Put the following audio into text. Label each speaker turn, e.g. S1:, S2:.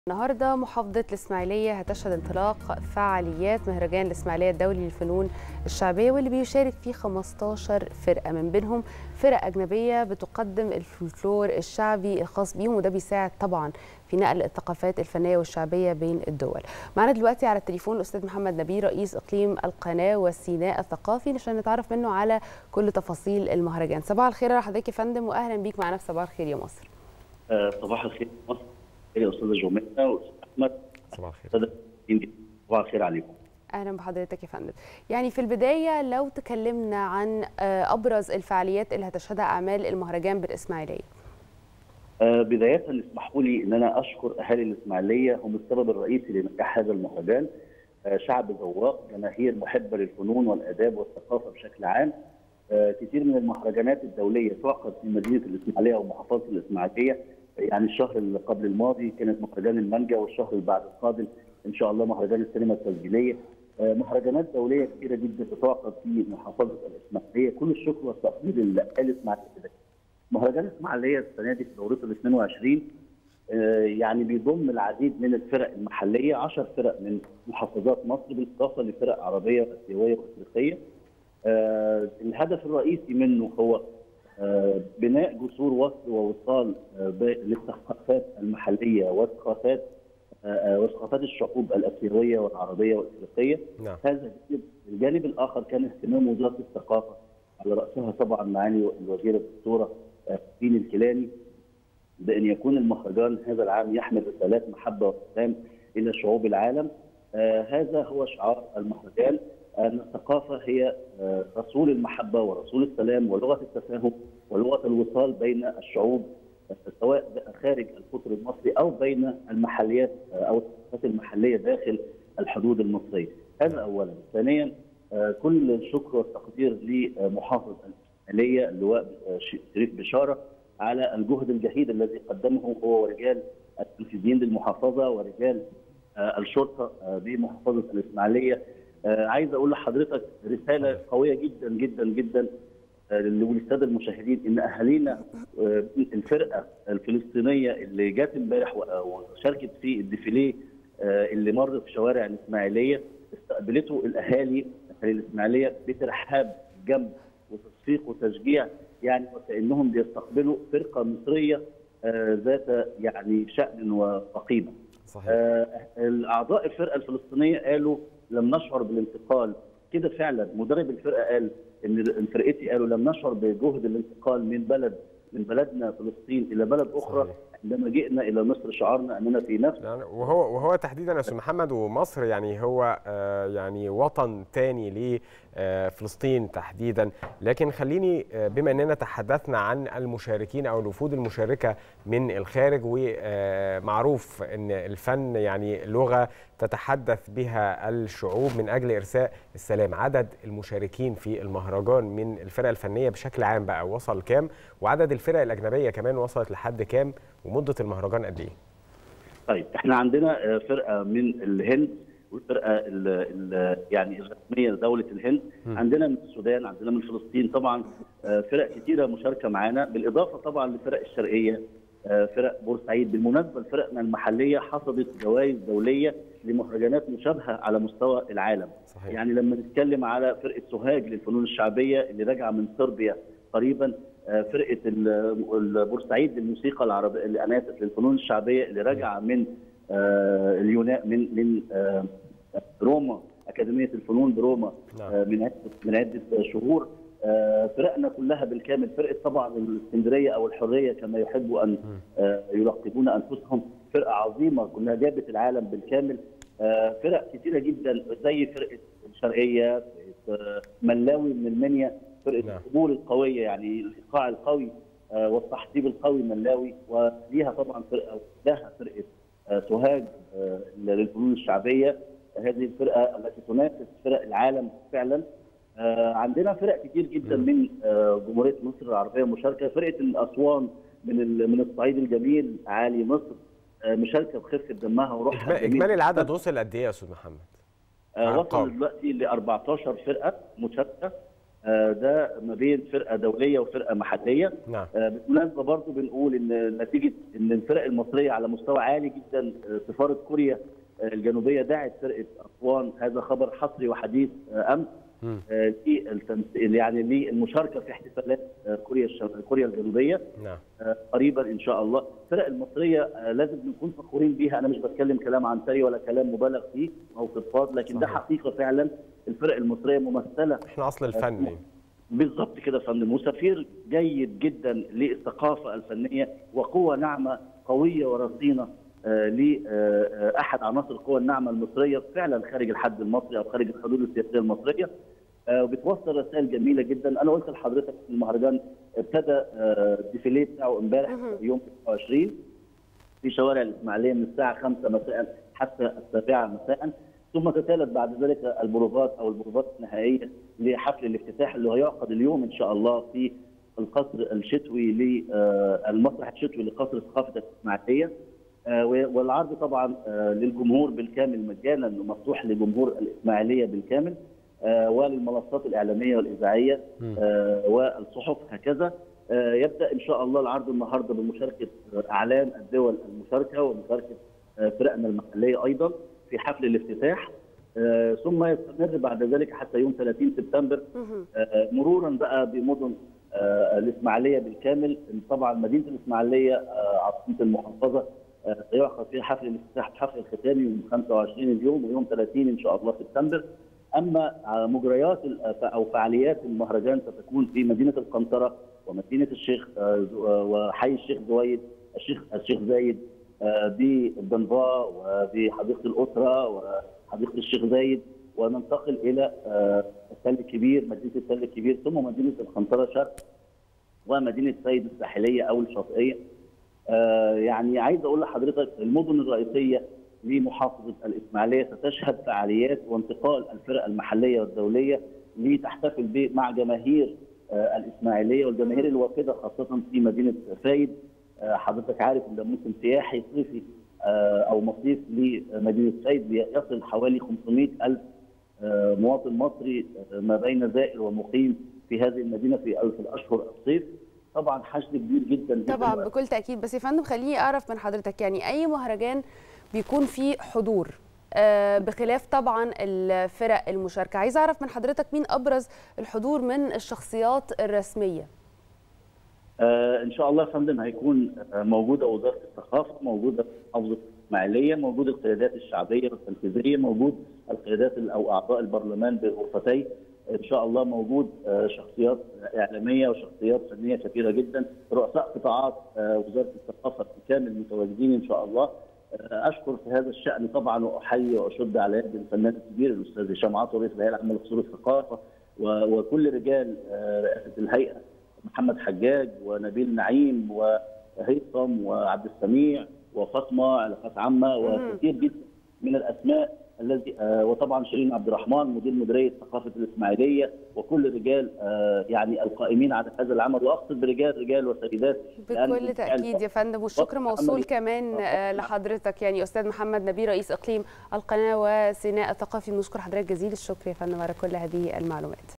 S1: النهارده محافظة الإسماعيلية هتشهد انطلاق فعاليات مهرجان الإسماعيلية الدولي للفنون الشعبية واللي بيشارك فيه 15 فرقة من بينهم فرق أجنبية بتقدم الفولكلور الشعبي الخاص بيهم وده بيساعد طبعا في نقل الثقافات الفنية والشعبية بين الدول. معنا دلوقتي على التليفون الأستاذ محمد نبيل رئيس إقليم القناة والسيناء الثقافي عشان نتعرف منه على كل تفاصيل المهرجان. صباح الخير على حضرتك يا فندم وأهلا بيك معنا في صباح الخير يا مصر.
S2: آه، صباح الخير يا مصر يا استاذه جمانه واستاذ احمد
S3: صباح الخير
S2: استاذ صباح الخير عليكم
S1: اهلا بحضرتك يا فندم يعني في البدايه لو تكلمنا عن آه، ابرز الفعاليات اللي هتشهدها اعمال المهرجان بالاسماعيليه
S2: آه، بدايه اسمحوا لي ان انا اشكر اهالي الاسماعيليه هم السبب الرئيسي لنجاح هذا المهرجان آه، شعب ذواق جماهير محبه للفنون والاداب والثقافه بشكل عام آه، كثير من المهرجانات الدوليه تعقد في مدينه الاسماعيليه ومحافظه الاسماعيليه يعني الشهر اللي قبل الماضي كانت مهرجان المانجا والشهر اللي بعد القادم ان شاء الله مهرجان السينما التسجيليه آه، مهرجانات دوليه كثيره جدا بتعقد في محافظه الاسماعيليه كل الشكر والتقدير للاسماعيليه مهرجان الاسماعيليه السنه دي في دورته ال 22 آه، يعني بيضم العديد من الفرق المحليه 10 فرق من محافظات مصر بالاضافه لفرق عربيه واسيويه وافريقيه آه، الهدف الرئيسي منه هو آه، بناء جسور وصل ووصال آه، ب- للثقافات المحليه والثقافات آه، آه، وثقافات الشعوب الاسيويه والعربيه والافريقيه
S3: نعم
S2: هذا الجانب. الجانب الاخر كان اهتمام وزاره الثقافه على راسها طبعا معالي الوزيره الدكتوره آه، دين الكيلاني بان يكون المهرجان هذا العام يحمل رسالات محبه وسلام الى شعوب العالم آه هذا هو شعار المهرجان ان الثقافه هي آه رسول المحبه ورسول السلام ولغه التفاهم ولغه الوصال بين الشعوب آه، سواء خارج القطر المصري او بين المحليات آه، او الثقافات المحليه داخل الحدود المصريه. هذا اولا. ثانيا آه، كل الشكر والتقدير لمحافظ الاسماعيليه اللواء آه، شريف بشاره على الجهد الجهيد الذي قدمه هو ورجال التنفيذيين للمحافظه ورجال آه، الشرطه آه، بمحافظه الاسماعيليه آه، عايز اقول لحضرتك رساله قويه جدا جدا جدا آه، للساده المشاهدين ان اهالينا آه، الفرقه الفلسطينيه اللي جت امبارح و- وشاركت في الديفيليه آه، اللي مر في شوارع الاسماعيليه استقبلته الاهالي اهالي الاسماعيليه بترحاب جنب وتصفيق وتشجيع يعني وكانهم بيستقبلوا فرقه مصريه آه، ذات يعني شان وقيمه.
S3: صحيح
S2: آه، الاعضاء الفرقه الفلسطينيه قالوا لم نشعر بالانتقال كده فعلا مدرب الفرقه قال ان فرقتي قالوا لم نشعر بجهد الانتقال من بلد من بلدنا فلسطين الى بلد اخرى
S3: صحيح.
S2: عندما جئنا الى مصر شعرنا اننا في نفس
S3: يعني وهو وهو تحديدا يا استاذ محمد ومصر يعني هو آه، يعني وطن تاني لفلسطين تحديدا لكن خليني آه، بما اننا تحدثنا عن المشاركين او الوفود المشاركه من الخارج ومعروف ان الفن يعني لغه تتحدث بها الشعوب من اجل ارساء السلام عدد المشاركين في المهرجان من الفرق الفنيه بشكل عام بقى وصل كام وعدد الفرق الاجنبيه كمان وصلت لحد كام ومده المهرجان قد ايه
S2: طيب احنا عندنا آه، فرقه من الهند والفرقه ال ال يعني الرسميه لدوله الهند
S3: م.
S2: عندنا من السودان عندنا من فلسطين طبعا آه، فرق كثيره مشاركه معانا بالاضافه طبعا لفرق الشرقيه آه، فرق بورسعيد بالمناسبه فرقنا المحليه حصدت جوائز دوليه لمهرجانات مشابهه على مستوى العالم
S3: صحيح
S2: يعني لما نتكلم على فرقه سوهاج للفنون الشعبيه اللي راجعه من صربيا قريبا آه، فرقه ال- البورسعيد للموسيقى العربيه اللي انا اسف للفنون الشعبيه اللي راجعه من آه، اليونان من من آه، روما اكاديميه الفنون بروما
S3: نعم
S2: آه، من عده من عده شهور آه، فرقنا كلها بالكامل فرقه طبعا الاسكندريه او الحريه كما يحب ان آه، يلقبون انفسهم فرقه عظيمه كلها جابت العالم بالكامل آه، فرق كثيره جدا زي فرقه الشرقيه فرقه آه، ملاوي من المنيا فرقه
S3: نعم.
S2: القبول القويه يعني الايقاع القوي آه، والتحطيب القوي ملاوي وليها طبعا فرقه لها فرقه آه، سوهاج آه، للفنون الشعبيه هذه الفرقه التي تنافس فرق العالم فعلا آه، عندنا فرق كتير جدا
S3: مم.
S2: من آه، جمهوريه مصر العربيه مشاركه فرقه الاسوان من ال- من الصعيد الجميل عالي مصر آه، مشاركه بخفه دمها وروحها
S3: إجما-
S2: الجميل.
S3: اجمالي العدد وصل قد ايه يا استاذ محمد
S2: آه،
S3: أرقام.
S2: وصل دلوقتي ل 14 فرقه مشاركه ده ما بين فرقه دوليه وفرقه محليه
S3: نعم
S2: بالمناسبه برضو بنقول ان نتيجه ان الفرق المصريه على مستوى عالي جدا سفاره كوريا الجنوبيه دعت فرقه اسوان هذا خبر حصري وحديث امس يعني للمشاركه في احتفالات كوريا كوريا الجنوبيه
S3: نعم
S2: قريبا ان شاء الله الفرق المصريه لازم نكون فخورين بيها انا مش بتكلم كلام عنتري ولا كلام مبالغ فيه او فضفاض لكن ده حقيقه فعلا الفرق المصريه ممثله
S3: احنا اصل الفن
S2: بالظبط كده يا فندم وسفير جيد جدا للثقافه الفنيه وقوه ناعمه قويه ورصينه لاحد عناصر القوى الناعمه المصريه فعلا خارج الحد المصري او خارج الحدود السياسيه المصريه وبتوصل رسائل جميله جدا انا قلت لحضرتك المهرجان ابتدى الديفيليه بتاعه امبارح يوم 29 في شوارع الاسماعيليه من الساعه 5 مساء حتى السابعه مساء ثم تتالت بعد ذلك البروفات او البروفات النهائيه لحفل الافتتاح اللي هيعقد اليوم ان شاء الله في القصر الشتوي للمسرح الشتوي لقصر ثقافه الاسماعيليه والعرض طبعا للجمهور بالكامل مجانا ومفتوح لجمهور الاسماعيليه بالكامل وللمنصات الاعلاميه والاذاعيه والصحف هكذا يبدا ان شاء الله العرض النهارده بمشاركه اعلام الدول المشاركه ومشاركه فرقنا المحليه ايضا في حفل الافتتاح ثم يستمر بعد ذلك حتى يوم 30 سبتمبر مرورا بقى بمدن الاسماعيليه بالكامل طبعا مدينه الاسماعيليه عاصمه المحافظه سيعقد فيها حفل الافتتاح الحفل الختامي يوم 25 اليوم ويوم 30 ان شاء الله سبتمبر اما مجريات او فعاليات المهرجان ستكون في مدينه القنطره ومدينه الشيخ وحي الشيخ زويد الشيخ الشيخ زايد بالدنفاء وبحديقه الاسره وحديقه الشيخ زايد وننتقل الى التل الكبير مدينه التل الكبير ثم مدينه القنطره شرق ومدينه سيد الساحليه او الشاطئيه يعني عايز اقول لحضرتك المدن الرئيسيه لمحافظه الاسماعيليه ستشهد فعاليات وانتقال الفرق المحليه والدوليه لتحتفل مع جماهير الاسماعيليه والجماهير الوافده خاصه في مدينه فايد حضرتك عارف ان ده موسم سياحي صيفي او مصيف لمدينه فايد يصل حوالي 500 الف مواطن مصري ما بين زائر ومقيم في هذه المدينه في الاشهر الصيف طبعا حشد كبير جدا, جداً
S1: طبعا بكل تاكيد بس يا فندم خليني اعرف من حضرتك يعني اي مهرجان بيكون فيه حضور بخلاف طبعا الفرق المشاركه عايز اعرف من حضرتك مين ابرز الحضور من الشخصيات الرسميه
S2: آه ان شاء الله يا فندم هيكون موجوده وزاره الثقافه موجوده محافظه الاسماعيليه موجود القيادات الشعبيه والتنفيذيه موجود القيادات او اعضاء البرلمان بغرفتي ان شاء الله موجود شخصيات اعلاميه وشخصيات فنيه كثيره جدا رؤساء قطاعات وزاره الثقافه بالكامل متواجدين ان شاء الله اشكر في هذا الشان طبعا واحيي واشد على يد الفنان الكبير الاستاذ هشام عطا رئيس الهيئه العامه لقصور الثقافه وكل رجال رئاسه الهيئه محمد حجاج ونبيل نعيم وهيثم وعبد السميع وفاطمه علاقات عامه وكثير جدا من الاسماء الذي وطبعا شيرين عبد الرحمن مدير مديريه ثقافه الاسماعيليه وكل رجال يعني القائمين على هذا العمل واقصد برجال رجال وسيدات
S1: بكل تاكيد يا فندم والشكر موصول كمان لحضرتك يعني استاذ محمد نبيل رئيس اقليم القناه وسيناء الثقافي بنشكر حضرتك جزيل الشكر يا فندم على كل هذه المعلومات